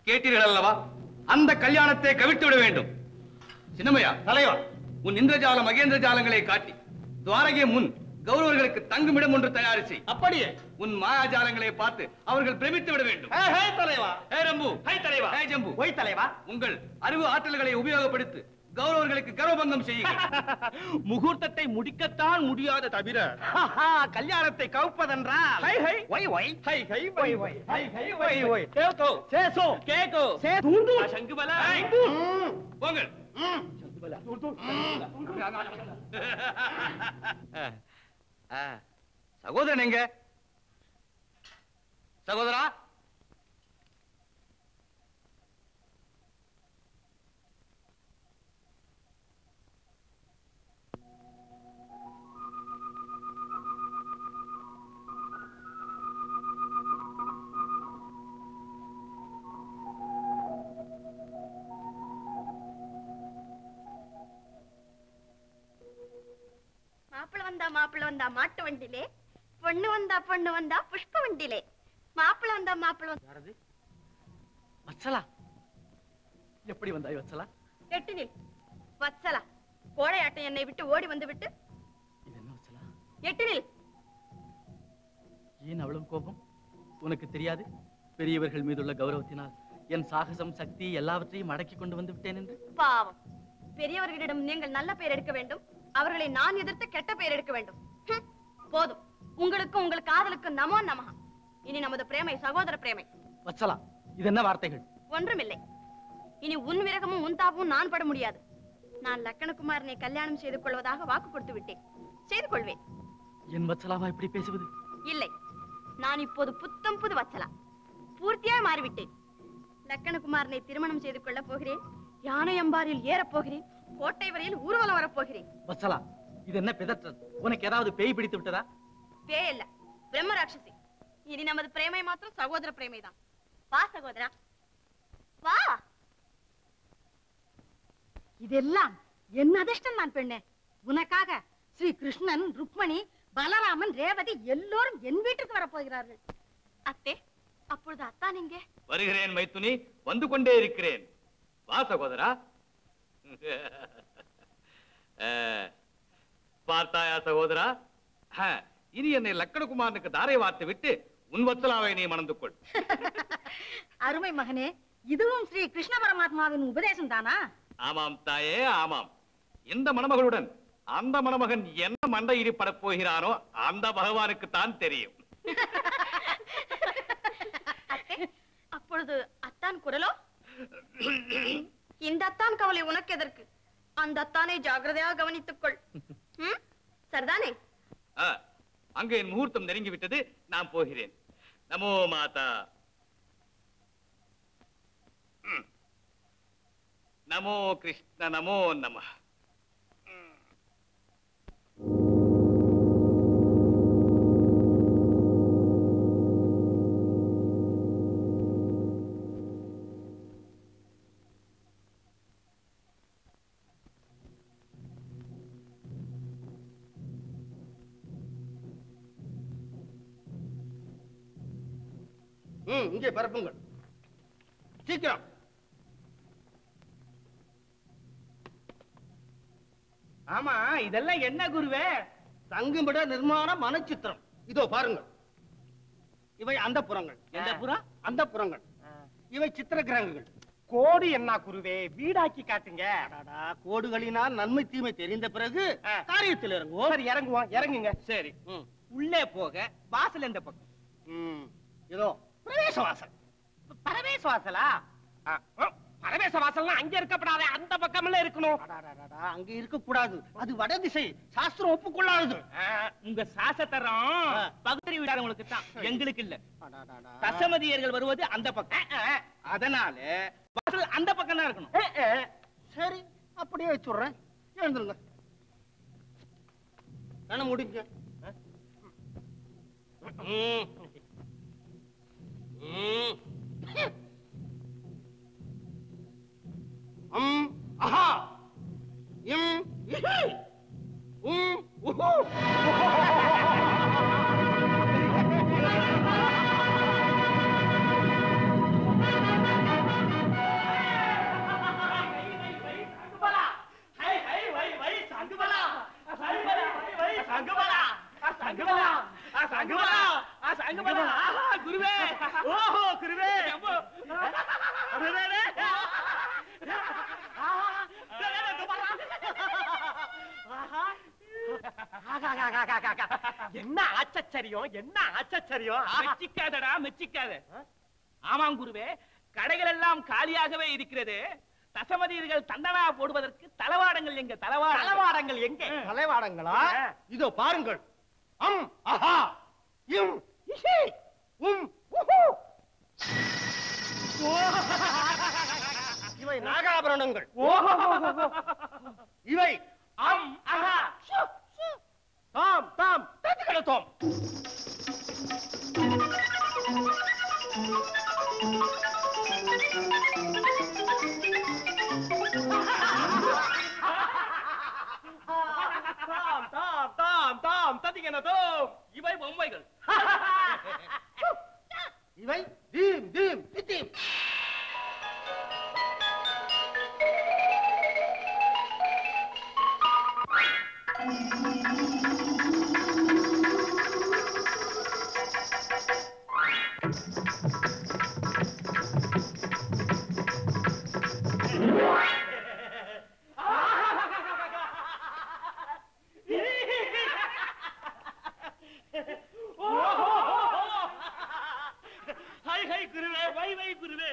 கேட்டீர்கள் அல்லவா அந்த கல்யாணத்தை கவிழ்த்து விட வேண்டும் சின்னமையா தலைவா உன் இந்திரஜால மகேந்திர ஜாலங்களை காட்டி துவாரகை முன் கௌரவர்களுக்கு தங்குமிடம் ஒன்று தயார் செய் அப்படியே உன் மாயாஜாலங்களை பார்த்து அவர்கள் பிரமித்து விட வேண்டும் ஹே, ஹே, தலைவா ஹே ரம்பு ஹை தலைவா ஹே ஜம்பு ஒய் தலைவா உங்கள் அறிவு ஆற்றல்களை உபயோகப்படுத்தி கௌரவர்களுக்கு கர்வபங்கம் செய்யுங்கள் முகூர்த்தத்தை முடிக்கத்தான் முடியாத தவிர கல்யாணத்தை கவுப்பதென்றால் ஹை ஹை ஒய் ஒய் ஹை ஹை ஒய் ஒய் ஹை ஹை ஒய் ஒய் கேக்கோ சேசோ கேக்கோ சே தூண்டு சங்குபல போங்கள் ஆ, சகோதரன் எங்க சகோதரா மாப்பிள வந்தா மாப்பிள வந்தா மாட்டு வண்டிலே பொண்ணு வந்தா பொண்ணு வந்தா புஷ்ப வண்டிலே மாப்பிள வந்தா மாப்பிள வந்தா யாரது வச்சலா எப்படி வந்தாய் வச்சலா எட்டு நில் வத்சலா கோழையாட்டம் என்னை விட்டு ஓடி வந்து விட்டு இது என்ன வச்சலா எட்டு நில் ஏன் அவ்வளவு கோபம் உனக்கு தெரியாது பெரியவர்கள் மீதுள்ள கௌரவத்தினால் என் சாகசம் சக்தி எல்லாவற்றையும் அடக்கி கொண்டு வந்து விட்டேன் என்று பாவம் பெரியவர்களிடம் நீங்கள் நல்ல பெயர் எடுக்க வேண்டும் அவர்களை நான் எதிர்த்து கெட்ட பெயர் எடுக்க வேண்டும் ஹம், போதும் உங்களுக்கும் உங்கள் காதலுக்கு நமோ நமஹ இனி நமது பிரேமை சகோதர பிரேமை வச்சலா இது என்ன வார்த்தைகள் ஒன்றுமில்லை இனி உன் விரகமும் உன் தாபமும் நான் பட முடியாது நான் லக்கணகுமாரனை கல்யாணம் செய்து கொள்வதாக வாக்கு கொடுத்து விட்டேன் செய்து கொள்வேன் என் வச்சலாவா இப்படி பேசுவது இல்லை நான் இப்போது புத்தம் புது வச்சலா பூர்த்தியாய் மாறிவிட்டேன் லக்கணகுமாரனை திருமணம் செய்து கொள்ளப் போகிறேன் யானை அம்பாரில் ஏறப் போகிறேன் கோட்டை வரையில் ஊர்வலம் வரப் போகிறேன் வச்சலா இது என்ன பிதற்றல் உனக்கு ஏதாவது பேய் பிடித்து விட்டதா பேய் இல்ல பிரம்ம ராட்சசி இனி நமது பிரேமை மாத்திரம் சகோதர பிரேமை தான் வா சகோதரா வா இதெல்லாம் என் அதிர்ஷ்டம் தான் பெண்ணே உனக்காக ஸ்ரீ கிருஷ்ணன் ருக்மணி பலராமன் ரேவதி எல்லோரும் என் வீட்டுக்கு வரப்போகிறார்கள் அத்தே அப்பொழுது அத்தான் எங்கே வருகிறேன் மைத்துனி வந்து கொண்டே இருக்கிறேன் வா சகோதரா ஆ, பார்த்தாயா சகோதரா ஆ, இனி என்னை லக்கணகுமாரனுக்கு தாரை வார்த்து விட்டு உன் வத்சலாவை நீ மணந்து கொள் அருமை மகனே இதுவும் ஸ்ரீ கிருஷ்ண பரமாத்மாவின் உபதேசம் தானா ஆமாம் தாயே ஆமாம் இந்த மணமகளுடன் அந்த மணமகன் என்ன மண்டை இடிப்படப் போகிறானோ அந்த பகவானுக்கு தான் தெரியும் அத்தே அப்பொழுது அத்தான் குரலோ இந்த அத்தான் கவலை உனக்கு எதற்கு அந்த அத்தானை ஜாக்கிரதையாக கவனித்துக் கொள் ம்? சரிதானே ஆ, அங்கே என் முகூர்த்தம் நெருங்கி விட்டது நான் போகிறேன் நமோ மாதா ம். நமோ கிருஷ்ண நமோ நம ம் இங்கே பரப்புங்கள் சீக்கிரம் ஆமா இதெல்லாம் என்ன குருவே தங்குமிட நிர்மாண மனச்சித்திரம் இதோ பாருங்கள் இவை அந்த புறங்கள் எந்த புறம்? அந்த புறங்கள் இவை சித்திர கிரகங்கள் கோடு என்ன குருவே வீடாக்கி காட்டுங்க அடடா, கோடுகளினால் நன்மை தீமை தெரிந்த பிறகு ஆ. காரியத்தில் இறங்குவோம் சரி இறங்குவோம் இறங்குங்க சரி ம் உள்ளே போக வாசல் எந்த பக்கம் ம் இதோ பிரவேச வாசல் பரவேச வாசலா ஆ, ஆ, பரவேச வாசல்னா அங்க இருக்கப்படாத அந்த பக்கம்ல இருக்கணும் அடாடாடாடா, அங்க இருக்க கூடாது அது வடதிசை சாஸ்திரம் ஒப்புக்கொள்ளாதது ஆ, உங்க சாசத்தரம் ஆ. பகுதி வீடாரங்களுக்கு தான் எங்களுக்கு இல்ல அடாடாடா. தசமதியர்கள் வருவது அந்த பக்கம் அதனால வாசல் அந்த பக்கம் தான் இருக்கணும் சரி அப்படியே வச்சுடுறேன் எழுந்துருங்க கண்ண முடிங்க ம். ம். அம், அஹா. இம், இஹி. உம், உஹு. என்ன ஆச்சரியம் என்ன ஆச்சரியம் மெச்சிக்காதடா மெச்சிக்காத ஆமாம் குருவே கடைகள் எல்லாம் காலியாகவே இருக்கிறது தசமதியர்கள் தண்டனா போடுவதற்கு தளவாடங்கள் எங்க தளவாடங்கள் தளவாடங்கள் எங்கே தலைவாடங்களா ஆ. இதோ பாருங்கள் அம் அஹா இம் இஹி, உம், உஹு. இவை நாகாபரணங்கள் ஓஹோ. இவை அம், அஹா, ஷு, ஷு. தாம் தாம் தத்துக்களத்தோம் தாம் தாம் தாம் தாம் தத்திக்கணத்தோம் இவை பொம்மைகள் இவை தீம் தீம் தித்தீம் ஹை ஹை குருவே வை வை குருவே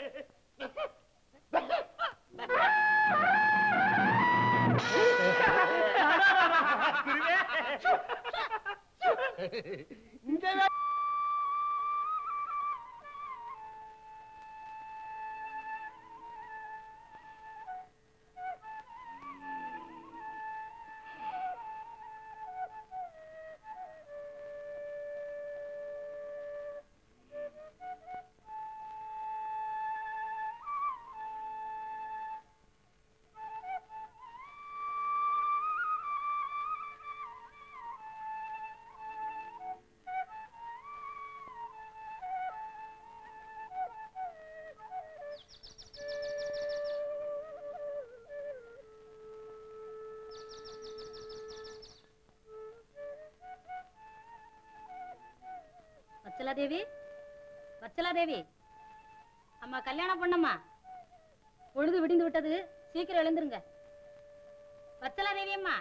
வச்சலாதேவி வச்சலாதேவி அம்மா கல்யாணம் பண்ணம்மா பொழுது விடிந்து விட்டது சீக்கிரம் எழுந்துருங்க வச்சலாதேவி அம்மா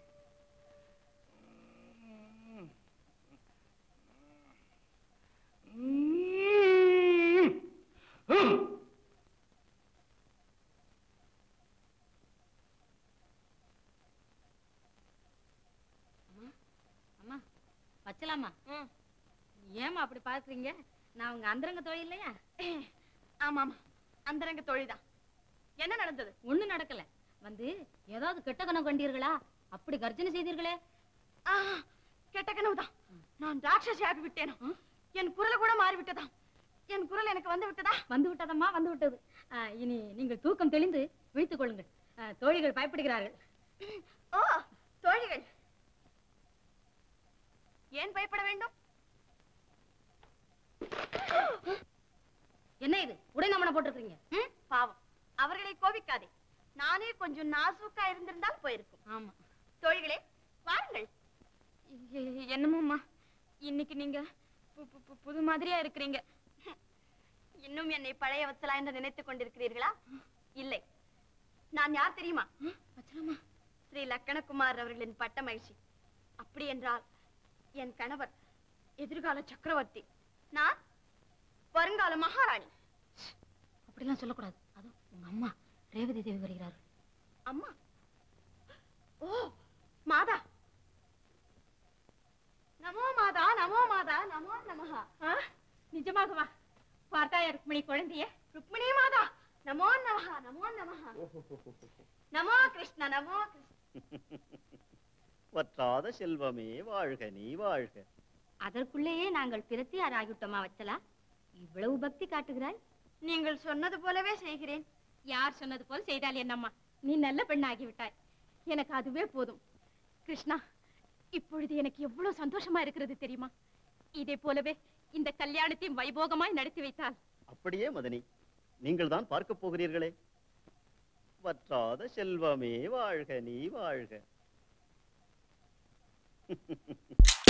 அம்மா வச்சலாமா ஏமா அப்படி பாக்குறீங்க நான் உங்க அந்தரங்க தொழில் இல்லையா ஆமாமா அந்தரங்க தொழில்தான் என்ன நடந்தது ஒண்ணு நடக்கல வந்து ஏதாவது கெட்ட கனவு கண்டீர்களா அப்படி கர்ஜனை செய்தீர்களே ஆ, கெட்ட கனவுதான் நான் ராட்சசி ஆகி விட்டேனோ என் குரல் கூட மாறி விட்டதாம் என் குரல் எனக்கு வந்து விட்டதா வந்து விட்டதம்மா வந்து விட்டது ஆ, இனி நீங்கள் தூக்கம் தெளிந்து விழித்துக் கொள்ளுங்கள் ஆ, தோழிகள் பயப்படுகிறார்கள் ஓ தோழிகள் ஏன் பயப்பட வேண்டும் என்ன இது உடைநாமனை போட்டிருக்கீங்க ம், பாவம் அவர்களை கோபிக்காதே நானே கொஞ்சம் நாசூக்கா இருந்திருந்தால் போயிருக்கும் ஆமா தோழிகளே வாருங்கள் என்னமோம்மா இன்னைக்கு நீங்க பு- பு- பு- புது மாதிரியா இருக்கிறீங்க இன்னும் என்னை பழைய வச்சலா என்று நினைத்துக் கொண்டிருக்கிறீர்களா இல்லை நான் யார் தெரியுமா வச்சலாமா ஸ்ரீ லக்கணகுமார் அவர்களின் பட்ட மகிழ்ச்சி அப்படி என்றால் என் கணவர் எதிர்கால சக்கரவர்த்தி நான் வருங்கால மகாராணி அப்படிலாம் சொல்லக்கூடாது அதுவும் உங்க அம்மா ரேவதி தேவி வருகிறார்கள் அம்மா ஓ மாதா நமோ மாதா நமோ மாதா நமோ நமஹா நிஜமாகவா பார்த்தாயா ருக்மிணி குழந்தைய ருக்மிணி மாதா நமோ நமஹா நமோ நமஹா நமோ கிருஷ்ண நமோ கிருஷ்ண வற்றாத செல்வமே வாழ்க நீ வாழ்க அதற்குள்ளேயே நாங்கள் பிரத்தியார் ஆகிவிட்டோமா வச்சலா இவ்வளவு பக்தி காட்டுகிறாய் நீங்கள் சொன்னது போலவே செய்கிறேன் யார் சொன்னது போல் செய்தால் என்னம்மா நீ நல்ல பெண்ணாகி விட்டாய் எனக்கு அதுவே போதும் கிருஷ்ணா இப்பொழுது எனக்கு எவ்வளவு சந்தோஷமா இருக்கிறது தெரியுமா இதே போலவே இந்த கல்யாணத்தையும் வைபோகமாய் நடத்தி வைத்தால் அப்படியே மதனி நீங்கள் தான் பார்க்க போகிறீர்களே வற்றாத செல்வமே வாழ்க நீ வாழ்க